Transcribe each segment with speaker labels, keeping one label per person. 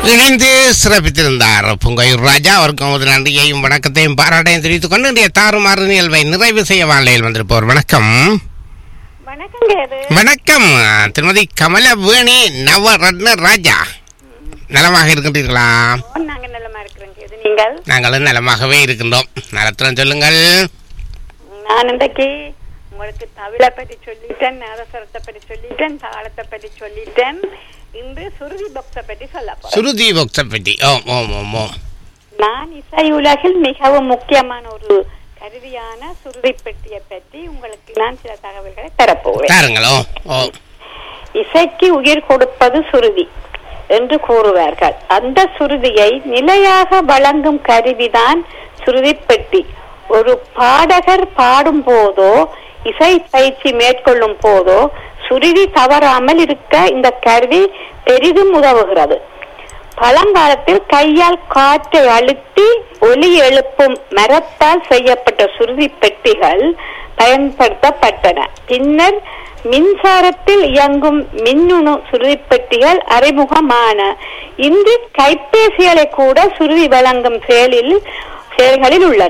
Speaker 1: இணைந்து சிறப்பித்திருந்தார் புங்கையூர் ராஜா அவருக்கு நமது நன்றியையும் வணக்கத்தையும் பாராட்டையும் தெரிவித்துக் கொண்டு இன்றைய தாறுமாறு நிகழ்வை நிறைவு செய்ய வாழையில் வந்திருப்பவர் வணக்கம்
Speaker 2: வணக்கங்க இது
Speaker 1: வணக்கம் திருமதி கமலவேணி நவரத்ன ராஜா நலமாக இருக்கின்றீர்களா
Speaker 2: நாங்க நல்லமா இருக்கிறோங்க இது நீங்கள்
Speaker 1: நாங்களும் நலமாகவே இருக்கின்றோம் நலத்துடன் சொல்லுங்கள்
Speaker 2: நான் இன்றைக்கு உங்களுக்கு தவிழை பற்றி சொல்லிட்டேன் நாதஸ்வரத்தை பற்றி சொல்லிட்டேன் தாளத்தை பற்றி சொல்லிட்டேன் இன்று சுருதி பக்த பற்றி சொல்ல போறேன்
Speaker 1: சுருதி பக்த பற்றி ஓம் ஓம் ஓம் ஓம்
Speaker 2: நான் இசை உலகில் மிகவும் முக்கியமான ஒரு கருவியான சுருதி பெட்டியை பற்றி உங்களுக்கு நான் சில தகவல்களை தரப்போகிறேன்
Speaker 1: தாருங்கள் ஓ ஓ
Speaker 2: இசைக்கு உயிர் கொடுப்பது சுருதி என்று கூறுவார்கள் அந்த சுருதியை நிலையாக வழங்கும் கருவிதான் சுருதிப்பெட்டி ஒரு பாடகர் பாடும் போதோ இசை பயிற்சி மேற்கொள்ளும் போதோ சுருதி தவறாமல் இருக்க இந்த கருவி பெரிதும் உதவுகிறது பழங்காலத்தில் கையால் காற்றை அழுத்தி ஒலி எழுப்பும் மரத்தால் செய்யப்பட்ட சுருதி பெட்டிகள் பயன்படுத்தப்பட்டன பின்னர் மின்சாரத்தில் இயங்கும் மின்னுணு சுருதி பெட்டிகள் அறிமுகமான இன்று கைபேசிகளை கூட சுருதி வழங்கும் செயலில் செயல்களில் உள்ளன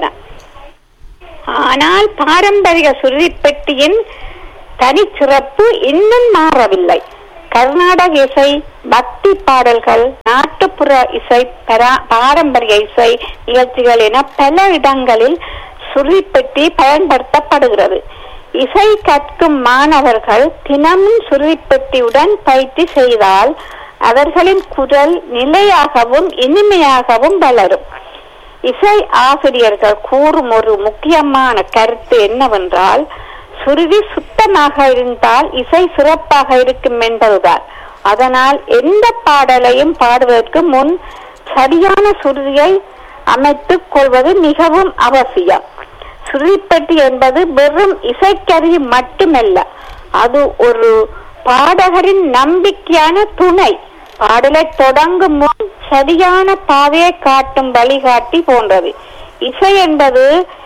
Speaker 2: ஆனால் பாரம்பரிய சுருதி பெட்டியின் தனிச்சிறப்பு இன்னும் மாறவில்லை கர்நாடக இசை பக்தி பாடல்கள் நாட்டுப்புற இசை பரா- பாரம்பரிய இசை நிகழ்ச்சிகள் என பல இடங்களில் சுருதிப்பெட்டி பயன்படுத்தப்படுகிறது இசை கற்கும் மாணவர்கள் தினமும் சுருதிப்பெட்டியுடன் பயிற்சி செய்தால் அவர்களின் குரல் நிலையாகவும் இனிமையாகவும் வளரும் இசை ஆசிரியர்கள் கூறும் ஒரு முக்கியமான கருத்து என்னவென்றால் சுருதி சுத்தமாக இருந்தால் இசை சிறப்பாக இருக்கும் என்பதுதான் அதனால் எந்த பாடலையும் பாடுவதற்கு முன் சரியான சுருதியை அமைத்துக் கொள்வது மிகவும் அவசியம் சுருதிப்பட்டி என்பது வெறும் இசைக்கருவி மட்டுமல்ல அது ஒரு பாடகரின் நம்பிக்கையான துணை பாடலை தொடங்கும் முன் சரியான பாதையை காட்டும் வழிகாட்டி போன்றது இசை என்பது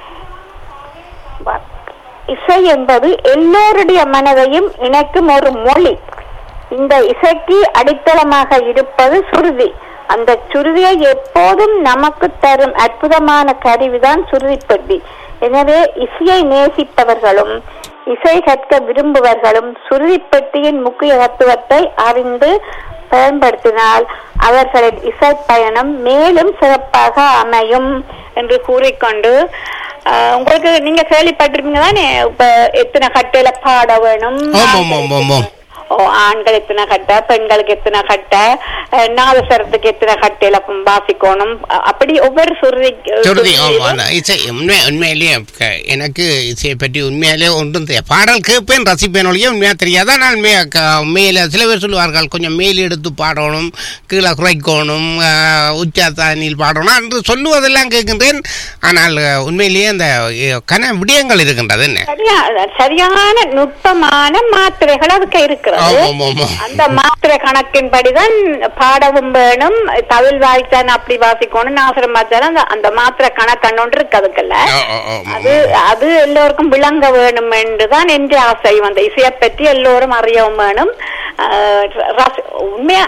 Speaker 2: இசை என்பது எல்லோருடைய மனதையும் இணைக்கும் ஒரு மொழி இந்த இசைக்கு அடித்தளமாக இருப்பது சுருதி அந்த சுருதியை எப்போதும் நமக்கு தரும் அற்புதமான கருவிதான் சுருதிப்பட்டி எனவே இசையை நேசிப்பவர்களும் இசை கற்க விரும்புவர்களும் சுருதிப்பெட்டியின் முக்கியத்துவத்தை அறிந்து பயன்படுத்தினால் அவர்களின் இசை பயணம் மேலும் சிறப்பாக அமையும் என்று கூறிக்கொண்டு ஆஹ், உங்களுக்கு நீங்க கேள்விப்பட்டிருப்பீங்க தானே இப்ப எத்தனை கட்டையில பாட வேணும்
Speaker 1: ஓம் ஓம் ஓம் ஓம் ஓம்
Speaker 2: ஓ, ஆண்கள் எத்தனை கட்டை பெண்களுக்கு எத்தனை கட்டை அஹ், நாதஸ்வரத்துக்கு எத்தனை கட்டையில வாசிக்கணும் அ- அப்படி ஒவ்வொரு சுருதி
Speaker 1: சுருதி ஆமா அந்த இசை உண்மை உண்மையிலேயே க- எனக்கு இசையை பற்றி உண்மையிலேயே ஒன்றும் தெரியாது பாடல் கேட்பேன் ரசிப்பேன் ஒழிய உண்மையாக தெரியாது ஆனால் மே க- மேலே சில பேர் சொல்லுவார்கள் கொஞ்சம் மேல் எடுத்து பாடணும் கீழே குறைக்கணும் ஆஹ், உச்சாத்தானியில் பாடணும் என்று சொல்லுவதெல்லாம் கேட்கின்றேன் ஆனால் அஹ், உண்மையிலேயே அந்த அஹ், கன விடயங்கள் இருக்கின்றது என்ன
Speaker 2: சரியா சரியான நுட்பமான மாத்திரைகள் அதுக்கு இருக்கிறது
Speaker 1: ஆமாம் ஆமாம்
Speaker 2: அந்த மாத்திரை கணக்கின்படிதான் பாடவும் வேணும் தவில் வாய்ச்சான் அப்படி வாசிக்கணும் நாசரம் வாய்ச்சாலும் அந்த அந்த மாத்திரை கணக்கண்ணு இருக்கு அதுக்குள்ள
Speaker 1: ஆ, ஆ, ஆ, ஆ.
Speaker 2: அது அது எல்லோருக்கும் விளங்க வேணும் என்றுதான் என்ற ஆசை அந்த இசையை பற்றி எல்லோரும் அறியவும் வேணும் ஆஹ் ரசி- உண்மையா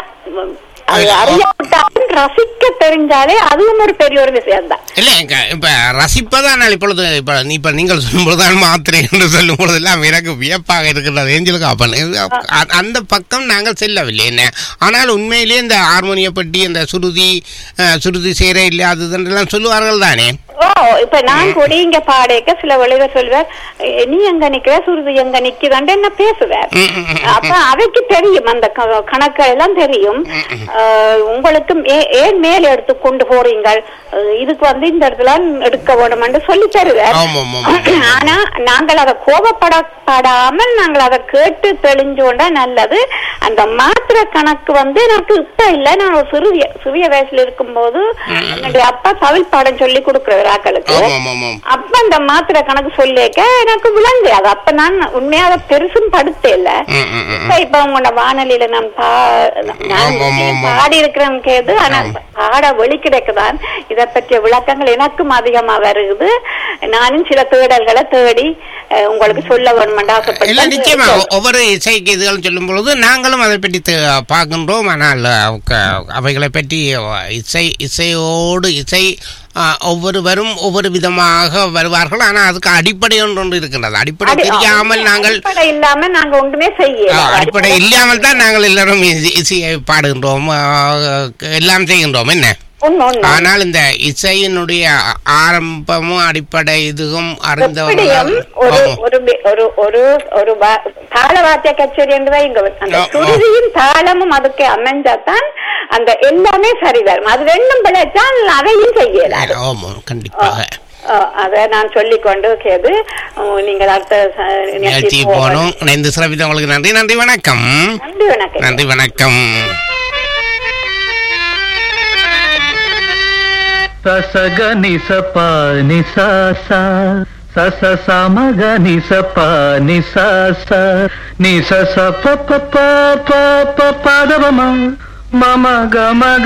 Speaker 2: அது அறியாவிட்டாலும் ரசிக்க தெரிஞ்சாலே அதுவும் ஒரு பெரிய ஒரு விஷயம் தான்
Speaker 1: இல்லை இங்க இப்ப ரசிப்பதான் நான் இப்பொழுது இப்ப நீ இப்ப நீங்கள் சொல்லும் பொழுதுதான் மாத்திரை என்று சொல்லும் பொழுதெல்லாம் எனக்கு வியப்பாக இருக்கின்றது ஏஞ்சலுக்கு அப்பன் அ- அந்த பக்கம் நாங்கள் செல்லவில்லை என்ன ஆனால் உண்மையிலேயே இந்த ஹார்மோனிய பட்டி இந்த சுருதி அஹ், சுருதி சேர இல்லாததெல்லாம் சொல்லுவார்கள் தானே
Speaker 2: ஓ இப்ப நான் கூட இங்க பாடேக்க சில வழிகள் சொல்வார் "எ, நீ எங்க நிக்கிற சுருதி எங்க நிக்குதான்ட்டு என்ன பேசுவார்
Speaker 1: ம், ம், ம்.
Speaker 2: அப்ப அவைக்கு தெரியும் அந்த க- கணக்கு எல்லாம் தெரியும் ஆஹ், உங்களுக்கு ஏ- ஏன் மேல எடுத்து கொண்டு போறீங்க அஹ், இதுக்கு வந்து இந்த இடத்துல எடுக்க வேணும்னு சொல்லி தருவார்
Speaker 1: ஆமாம் ஆமாம்
Speaker 2: ஆனா நாங்கள் அதை கோபப்படப்படாமல் நாங்கள் அதை கேட்டு தெளிஞ்சோண்டா நல்லது அந்த மாத்திரை கணக்கு வந்து எனக்கு இப்ப இல்ல நான் ஒரு சிறிய சிறிய வயசுல இருக்கும்போது என்னுடைய அப்பா தவில் பாடம் சொல்லி கொடுக்கிறவர் அண்ணாக்களுக்கு
Speaker 1: ஆமாம் ஆமாம்
Speaker 2: அப்ப அந்த மாத்திரை கணக்கு சொல்லிக்க எனக்கு விளங்கு அது அப்ப நான் உண்மையா அதை பெருசும் படுத்தல
Speaker 1: ம், ம், ம்.
Speaker 2: இப்ப இப்ப உங்களோட வானொலியில நான் பா நான்
Speaker 1: ஆமா, ஆமா, ஆமா.
Speaker 2: பாடி இருக்கிறேன் கேது ஆனா பாட வெளி கிடைக்குதான் இத பற்றிய விளக்கங்கள் எனக்கும் அதிகமா வருகுது நானும் சில தேடல்களை தேடி அஹ், உங்களுக்கு சொல்ல வேணுமென்று
Speaker 1: இல்ல நிச்சயமா
Speaker 2: ஆசைப்பட்டேன்
Speaker 1: ஒ- ஒவ்வொரு இசை கீதுகள் சொல்லும் பொழுது நாங்களும் அதை பற்றி தெ- பார்க்கின்றோம் ஆனால் அஹ், க- அவைகளை பற்றி அஹ், இசை இசையோடு இசை அஹ், ஒவ்வொருவரும் ஒவ்வொரு விதமாக வருவார்கள் ஆனால் அதுக்கு அடிப்படை ஒன்று ஒன்று இருக்கின்றது அடிப்படை
Speaker 2: அடி-
Speaker 1: தெரியாமல் நாங்கள்
Speaker 2: அடிப்படை இல்லாம நாங்க ஒன்றுமே செய்யல
Speaker 1: அஹ், அடிப்படை இல்லாமல் தான் நாங்கள் எல்லாரும் இசை- இசையை பாடுகின்றோம் அஹ், எல்லாம் செய்கின்றோம் என்ன
Speaker 2: உண்மை உண்மை
Speaker 1: ஆனால் இந்த இசையினுடைய ஆரம்பமும் அடிப்படை இதுவும்
Speaker 2: எப்படியும்
Speaker 1: அறிந்தவர்கள்
Speaker 2: ஒரு
Speaker 1: ஆமாம்.
Speaker 2: ஒரு பி- ஒரு ஒரு ஒரு வா- தாள வாத்திய கச்சேரி என்று இங்க அந்த
Speaker 1: ஆ, ஆ.
Speaker 2: சுருதியும் தாளமும் அதுக்கு அமைஞ்சாதான் அந்த எல்லாமே சரி வரும் அது ரெண்டும் பிழைச்சால் அதையும் செய்யலாது
Speaker 1: ஆமாம் கண்டிப்பாக
Speaker 2: அத நான் சொல்லிக்கொண்டு கேது உம், நீங்கள் அடுத்த ச-
Speaker 1: நிகழ்ச்சி
Speaker 2: நிகழ்ச்சி
Speaker 1: போகணும் இணைந்து சிறப்பித்த உங்களுக்கு நன்றி நன்றி வணக்கம்
Speaker 2: நன்றி வணக்கம்
Speaker 1: நன்றி வணக்கம்
Speaker 3: ససగ నిస పాని సాస సస సమగ నిస పాని సాస నిస స ప ప ప ప ప పదవ మమ గమ